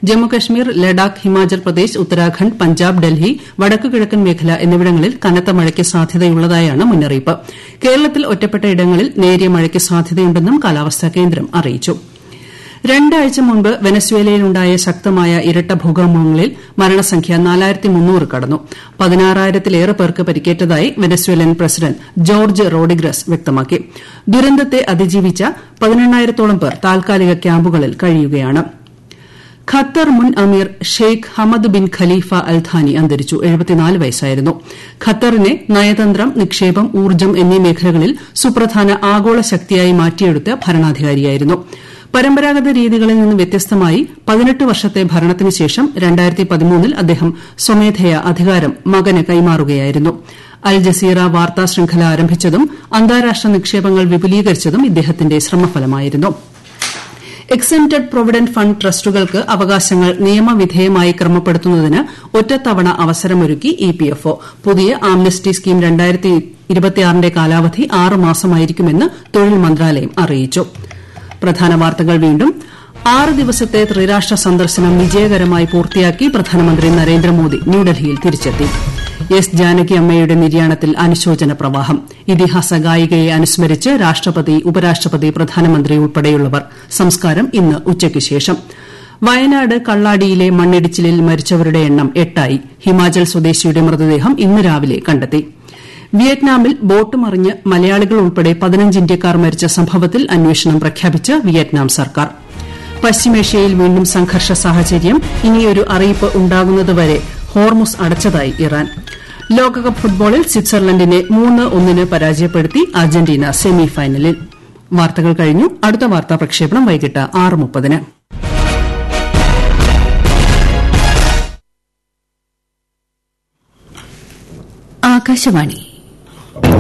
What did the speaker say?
ജമ്മുകശ്മീർ ലഡാക്ക് ഹിമാചൽ പ്രദേശ് ഉത്തരാഖണ്ഡ് പഞ്ചാബ് ഡൽഹി വടക്കു കിഴക്കൻ മേഖല എന്നിവിടങ്ങളിൽ കനത്ത മഴയ്ക്ക് സാധ്യതയുള്ളതായാണ് മുന്നറിയിപ്പ് കേരളത്തിൽ ഒറ്റപ്പെട്ട ഇടങ്ങളിൽ നേരിയ മഴയ്ക്ക് സാധ്യതയുണ്ടെന്നും കാലാവസ്ഥാ കേന്ദ്രം അറിയിച്ചു രണ്ടാഴ്ച മുൻപ് വെനസ്വേലയിലുണ്ടായ ശക്തമായ ഇരട്ട ഭൂകമ്പങ്ങളിൽ മരണസംഖ്യ കടന്നു പതിനാറായിരത്തിലേറെ പേർക്ക് പരിക്കേറ്റതായി വെനസ്വേലൻ പ്രസിഡന്റ് ജോർജ് റോഡിഗ്രസ് വ്യക്തമാക്കി ദുരന്തത്തെ അതിജീവിച്ച പതിനെണ്ണായിരത്തോളം പേർ താൽക്കാലിക ക്യാമ്പുകളിൽ കഴിയുകയാണ് ഖത്തർ മുൻ അമീർ ഷെയ്ഖ് ഹമദ് ബിൻ ഖലീഫ അൽഥാനി അന്തരിച്ചു വയസ്സായിരുന്നു ഖത്തറിനെ നയതന്ത്രം നിക്ഷേപം ഊർജ്ജം എന്നീ മേഖലകളിൽ സുപ്രധാന ആഗോള ശക്തിയായി മാറ്റിയെടുത്ത ഭരണാധികാരിയായിരുന്നു പരമ്പരാഗത രീതികളിൽ നിന്ന് വ്യത്യസ്തമായി പതിനെട്ട് വർഷത്തെ ഭരണത്തിന് ശേഷം ൽ അദ്ദേഹം സ്വമേധയാ അധികാരം മകന് കൈമാറുകയായിരുന്നു അൽ ജസീറ വാർത്താ ശൃംഖല ആരംഭിച്ചതും അന്താരാഷ്ട്ര നിക്ഷേപങ്ങൾ വിപുലീകരിച്ചതും ഇദ്ദേഹത്തിന്റെ ശ്രമഫലമായിരുന്നു എക്സംപ്റ്റഡ് പ്രൊവിഡന്റ് ഫണ്ട് ട്രസ്റ്റുകൾക്ക് അവകാശങ്ങൾ നിയമവിധേയമായി ക്രമപ്പെടുത്തുന്നതിന് ഒറ്റത്തവണ അവസരമൊരുക്കി ഇപിഎഫ്ഒ പുതിയ ആംനസ്റ്റി സ്കീം ന്റെ കാലാവധി ആറ് മാസമായിരിക്കുമെന്ന് തൊഴിൽ മന്ത്രാലയം അറിയിച്ചു പ്രധാന വാർത്തകൾ വീണ്ടും ആറ് ദിവസത്തെ ത്രിരാഷ്ട്ര സന്ദർശനം വിജയകരമായി പൂർത്തിയാക്കി പ്രധാനമന്ത്രി നരേന്ദ്രമോദി ന്യൂഡൽഹിയിൽ തിരിച്ചെത്തി എസ് ജാനകി അമ്മയുടെ നിര്യാണത്തിൽ അനുശോചന പ്രവാഹം ഇതിഹാസ ഗായികയെ അനുസ്മരിച്ച് രാഷ്ട്രപതി ഉപരാഷ്ട്രപതി പ്രധാനമന്ത്രി ഉൾപ്പെടെയുള്ളവർ സംസ്കാരം ഇന്ന് ഉച്ചയ്ക്ക് ശേഷം വയനാട് കള്ളാടിയിലെ മണ്ണിടിച്ചിലിൽ മരിച്ചവരുടെ എണ്ണം എട്ടായി ഹിമാചൽ സ്വദേശിയുടെ മൃതദേഹം ഇന്ന് രാവിലെ കണ്ടെത്തി വിയറ്റ്നാമിൽ ബോട്ട് മറിഞ്ഞ് മലയാളികൾ ഉൾപ്പെടെ പതിനഞ്ച് ഇന്ത്യക്കാർ മരിച്ച സംഭവത്തിൽ അന്വേഷണം പ്രഖ്യാപിച്ച് വിയറ്റ്നാം സർക്കാർ പശ്ചിമേഷ്യയിൽ വീണ്ടും സംഘർഷ സാഹചര്യം ഇനിയൊരു അറിയിപ്പ് ഉണ്ടാകുന്നതുവരെ ഹോർമുസ് അടച്ചതായി ഇറാൻ ലോകകപ്പ് ഫുട്ബോളിൽ സ്വിറ്റ്സർലൻഡിനെ മൂന്ന് ഒന്നിന് പരാജയപ്പെടുത്തി അർജന്റീന സെമി ഫൈനലിൽ വാർത്തകൾ കഴിഞ്ഞു അടുത്ത വാർത്താ പ്രക്ഷേപണം വൈകിട്ട് ആറ് മുപ്പതിന് ആകാശവാണി